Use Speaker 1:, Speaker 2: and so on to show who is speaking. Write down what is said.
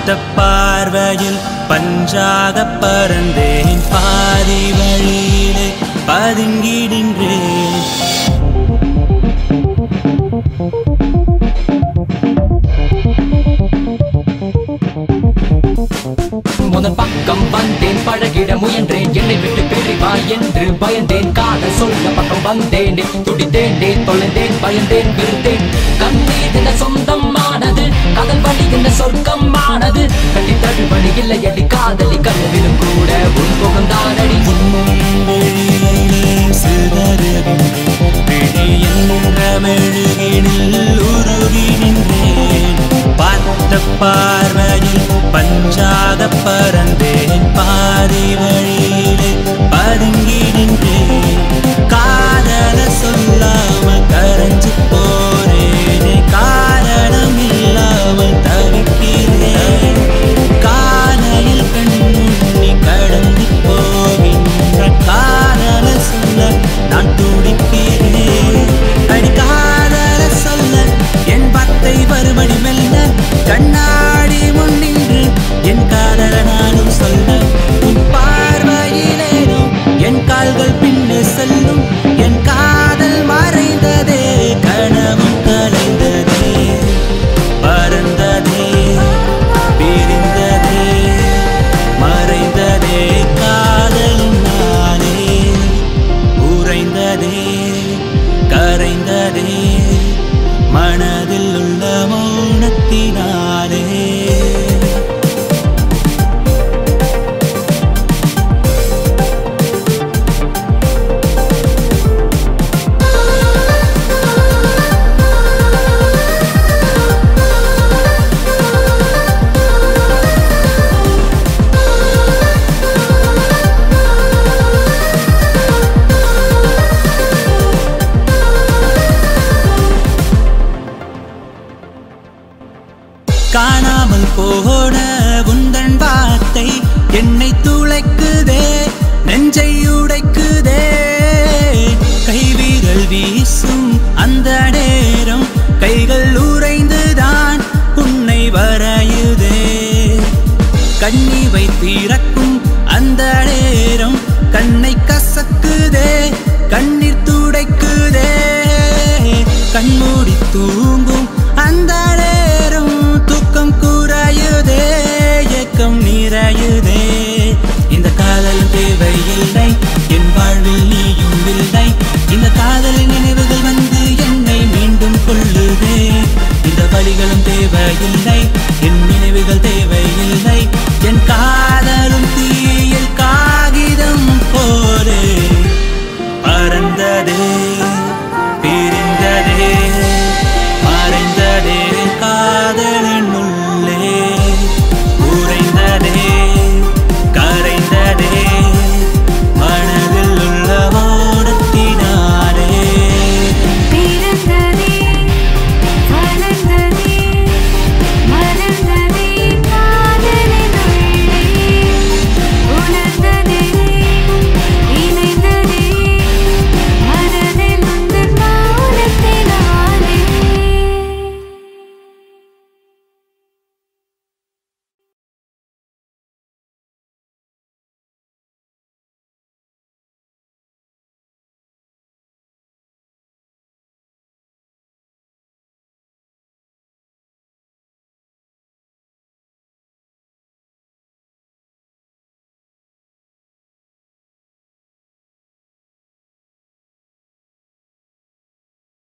Speaker 1: பார்த்த பார்வையில் பஞ்சாக பறந்தேன் பாதி வழியிலே பதுங்கி நின்றேன்
Speaker 2: முதல் பக்கம் வந்தேன் பழகிட முயன்றேன் என்னை விட்டு பிரிவா என்று பயந்தேன் காதல் சொல்ல பக்கம் வந்தேன் துடித்தேன் தொலைந்தேன் பயந்தேன் விருந்தேன் கண்ணீர் என்ற சொந்தமானது காதல் வழி என்ற சொர்க்கமானது கட்டி தழுவழி இல்லை அடி காதலி கல்விலும் கூட உன் முகம்தானடி
Speaker 1: விழியிலே சிதறுகின்றேன் விழி என்ற மெழுகினில் உருகி நின்றேன் பார்த்த பார்வையில் பஞ்சாக பறந்தேன் பாதி வழியிலே பதுங்கி நின்றேன் காதல சொல்லாம கரைஞ்சு போறேனே காரணம் இல்லாமல் தவிக்கிறேன் காலையில் கண்முன்னி கடந்து போகின்ற காதல சொல்ல நான் துடிக்கிறேன் அடி காதல சொல்ல என் வார்த்தை வருமடி மெல்ல கண்ணாடி முன்னின்று என் காதல நானும் சொல்ல உன் பார்வையிலேனோ என் கால்கள் பின்னே செல்லும் என் காதல் மறைந்ததே கனவும் கலைந்ததே பறந்ததே பிரிந்ததே மறைந்ததே காதலினாலே உறைந்ததே கரைந்ததே மனதில் உள்ள மௌனத்தினாலே காணாமல் போன உந்தன் வார்த்தை என்னை துளைக்குதே நெஞ்சை உடைக்குதே கைவீரல் வீசும் அந்த நேரம் கைகள் உறைந்துதான் உன்னை வரையுதே கண்ணி வைத்திறக்கும் அந்த நேரம் கண்ணை கசக்குதே கண்ணீர் துடைக்குதே கண்மூடி தூங்கும் அந்த நேரம் தூக்கம் குறையுதே ஏக்கம் நிறையுதே இந்த காதல் தேவையில்லை என் வாழ்வில் நீயும் இல்லை இந்த காதலின் நினைவுகள் வந்து என்னை மீண்டும் கொள்ளுதே இந்த வழிகளும் தேவையில்லை என்